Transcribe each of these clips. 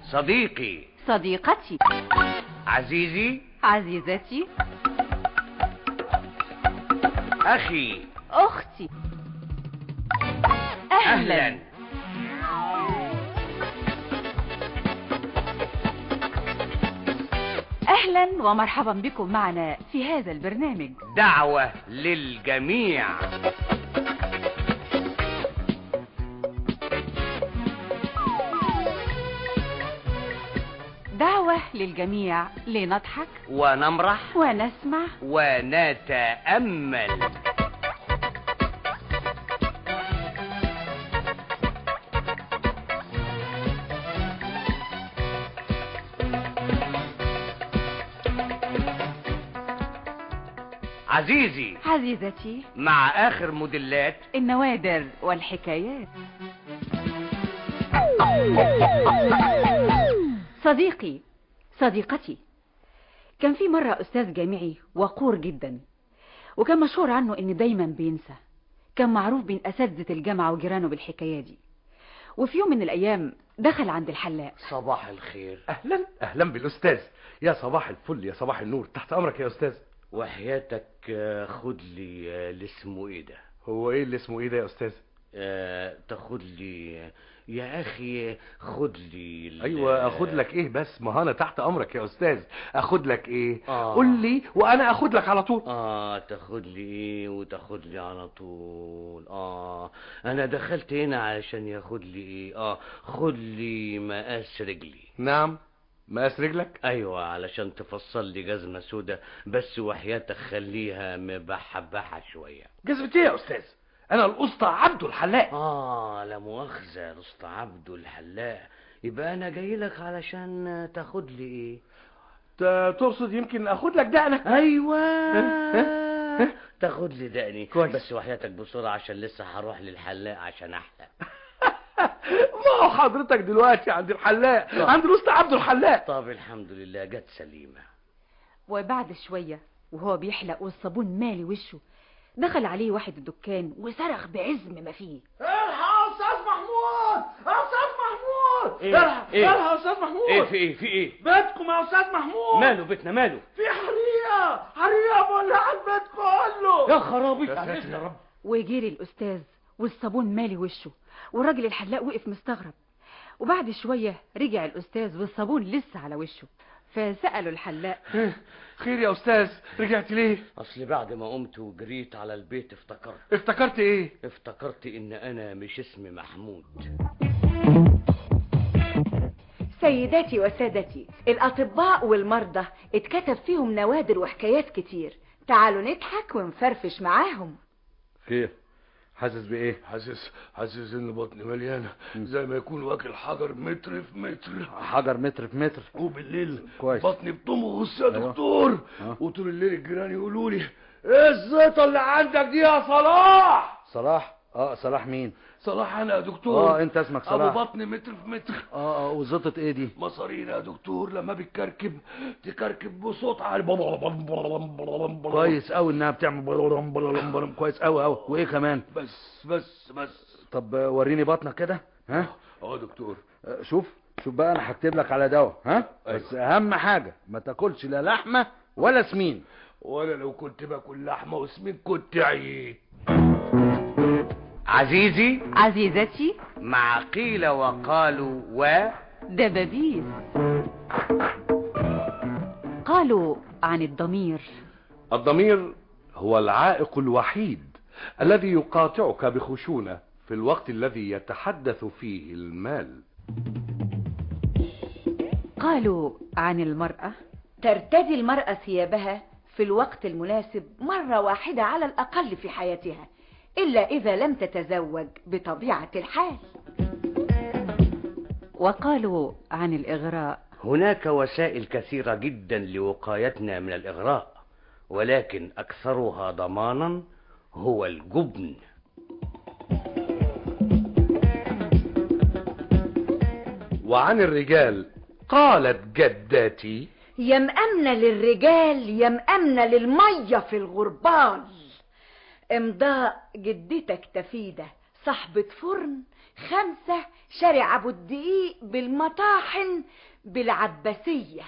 صديقي صديقتي عزيزي عزيزتي أخي أختي أهلا, أهلا أهلا ومرحبا بكم معنا في هذا البرنامج دعوة للجميع دعوة للجميع لنضحك ونمرح ونسمع ونتأمل عزيزي عزيزتي مع آخر موديلات النوادر والحكايات صديقي صديقتي كان في مرة أستاذ جامعي وقور جدا وكان مشهور عنه إن دايما بينسى كان معروف بين أساتذة الجامعة وجيرانه بالحكاية دي وفي يوم من الأيام دخل عند الحلاق صباح الخير اهلا اهلا بالاستاذ يا صباح الفل يا صباح النور تحت امرك يا استاذ وحياتك آه، خد لي آه، اللي اسمه ايه ده هو ايه اللي اسمه ايه ده يا استاذ آه، تاخد لي يا اخي خد لي ال- ايوه اخد لك ايه بس ما انا تحت امرك يا استاذ اخد لك ايه آه. قول لي وانا اخد لك على طول اه تاخد لي ايه وتاخد لي على طول اه انا دخلت هنا علشان ياخد لي ايه اه خد لي مقاس رجلي نعم مقاس رجلك ايوه علشان تفصل لي جزمه سودا بس وحياتك خليها مبحبحه شويه جزمة ايه يا استاذ انا الاسطى عبده الحلاق اه لا مؤاخذه رست عبده الحلاق يبقى انا جاي لك علشان تاخد لي ايه ت- تقصد يمكن اخد لك دقنك ايوه تاخد لي دقني كويس. بس وحياتك بسرعه عشان لسه هروح للحلاق عشان احلق ما هو حضرتك دلوقتي عند الحلاق عند الاسطى عبده الحلاق طب الحمد لله جت سليمه وبعد شوية وهو بيحلق والصابون مالي وشه دخل عليه واحد الدكان وصرخ بعزم ما فيه الحق يا استاذ محمود يا استاذ محمود إيه؟ الحق إيه؟ الحق يا استاذ محمود ايه في ايه في ايه بيتكم يا استاذ محمود ماله بيتنا ماله في حريقه حريقه مولعه البيت كله يا خرابي يا رب وجري الأستاذ والصابون مالي وشه والراجل الحلاق وقف مستغرب وبعد شوية رجع الأستاذ والصابون لسه على وشه فسألوا الحلاق خير يا استاذ رجعت ليه اصل بعد ما قمت وجريت على البيت افتكرت افتكرت ايه افتكرت ان انا مش اسمي محمود سيداتي وسادتي الأطباء والمرضى اتكتب فيهم نوادر وحكايات كتير تعالوا نضحك ونفرفش معاهم خير حاسس بايه حاسس حاسس ان بطني مليانه زي ما يكون واكل حجر متر في متر حجر متر في متر وبالليل كويس. بطني بتمغص يا أيوة. دكتور أه. وطول الليل الجيران يقولوا لي ايه الزيطه اللي عندك دي يا صلاح صلاح اه صلاح مين صلاح انا يا دكتور اه انت اسمك صلاح ابو بطني متر في متر اه اه وزطت ايه دي مصارينا يا دكتور لما بتكركب تكركب بصوت عالي كويس قوي انها بتعمل بلرم بلرم بلرم كويس قوي قوي وايه كمان بس بس بس طب آه، وريني بطنك كده ها اه دكتور آه، شوف شوف بقى انا هكتب لك على دواء ها بس اهم حاجه ما تاكلش لا لحمه ولا سمين وانا لو كنت باكل لحمه وسمين كنت عييت عزيزي عزيزتي مع قيل وقالوا و دبابيس قالوا عن الضمير الضمير هو العائق الوحيد الذي يقاطعك بخشونة في الوقت الذي يتحدث فيه المال قالوا عن المرأة ترتدي المرأة ثيابها في الوقت المناسب مرة واحدة على الأقل في حياتها إلا إذا لم تتزوج بطبيعة الحال وقالوا عن الإغراء هناك وسائل كثيرة جدا لوقايتنا من الإغراء ولكن أكثرها ضمانا هو الجبن وعن الرجال قالت جداتي يا مأمنة للرجال يا مأمنة للمية في الغربال امضاء جدتك تفيدة صاحبة فرن خمسة شارع أبو الدقيق بالمطاحن بالعباسية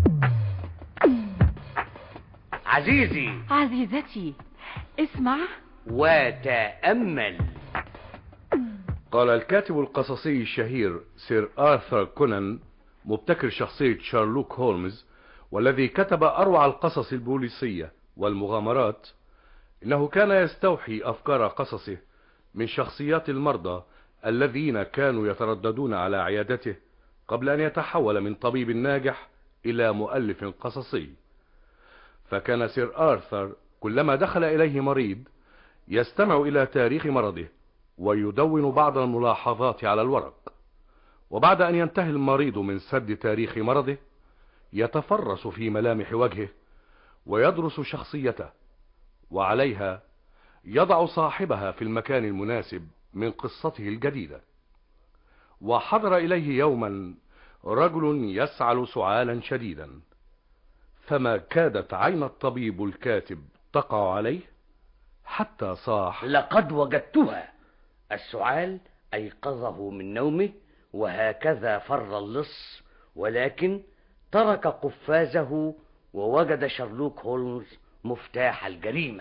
عزيزي عزيزتي اسمع وتأمل قال الكاتب القصصي الشهير سير آرثر كونان مبتكر شخصية شارلوك هولمز والذي كتب أروع القصص البوليسية والمغامرات إنه كان يستوحي أفكار قصصه من شخصيات المرضى الذين كانوا يترددون على عيادته قبل أن يتحول من طبيب ناجح إلى مؤلف قصصي فكان سير آرثر كلما دخل إليه مريض يستمع إلى تاريخ مرضه ويدون بعض الملاحظات على الورق وبعد أن ينتهي المريض من سد تاريخ مرضه يتفرس في ملامح وجهه ويدرس شخصيته وعليها يضع صاحبها في المكان المناسب من قصته الجديدة وحضر إليه يوما رجل يسعل سعالا شديدا فما كادت عين الطبيب الكاتب تقع عليه حتى صاح لقد وجدتها السعال أيقظه من نومه وهكذا فر اللص ولكن ترك قفازه ووجد شارلوك هولمز مفتاح الجريمة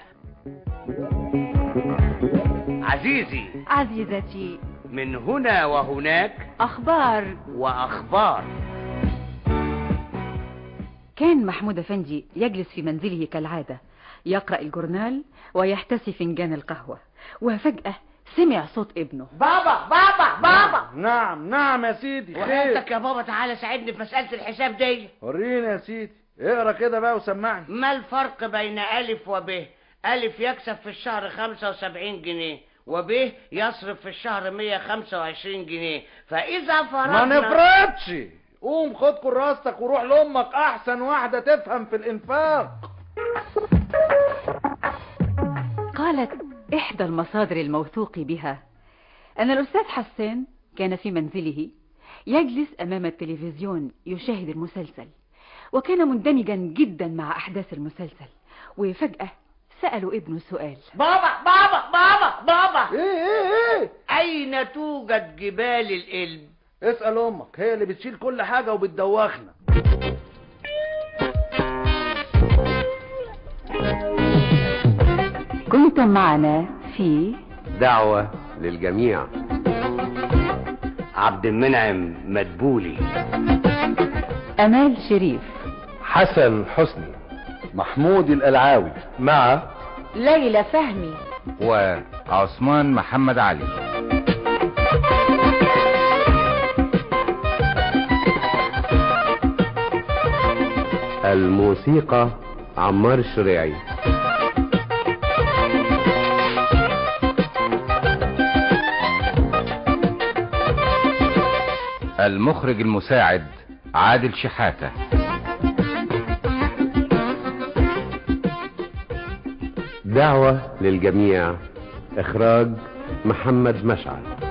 عزيزي عزيزتي من هنا وهناك أخبار وأخبار كان محمود أفندي يجلس في منزله كالعادة يقرأ الجورنال ويحتسي فنجان القهوة وفجأة سمع صوت ابنه بابا بابا بابا نعم نعم يا سيدي خير وحياتك يا بابا تعالى ساعدني في مسألة الحساب دي وريني يا سيدي اقرا كده بقى وسمعني ما الفرق بين ألف وب ألف يكسب في الشهر 75 جنيه وب يصرف في الشهر 125 جنيه فإذا ما فرضنا نفرطش قوم خد كراستك وروح لامك احسن واحده تفهم في الانفاق قالت إحدى المصادر الموثوق بها أن الأستاذ حسان كان في منزله يجلس أمام التلفزيون يشاهد المسلسل وكان مندمجا جدا مع أحداث المسلسل وفجأة سألوا ابنه سؤال بابا بابا بابا بابا ايه ايه ايه أين توجد جبال الإلب اسال امك هي اللي بتشيل كل حاجه وبتدوخنا كنتم معنا في دعوة للجميع عبد المنعم مدبولي أمال شريف حسن حسني محمود الألعاوي مع ليلى فهمي وعثمان محمد علي الموسيقى عمار الشريعي المخرج المساعد عادل شحاتة دعوة للجميع إخراج محمد مشعل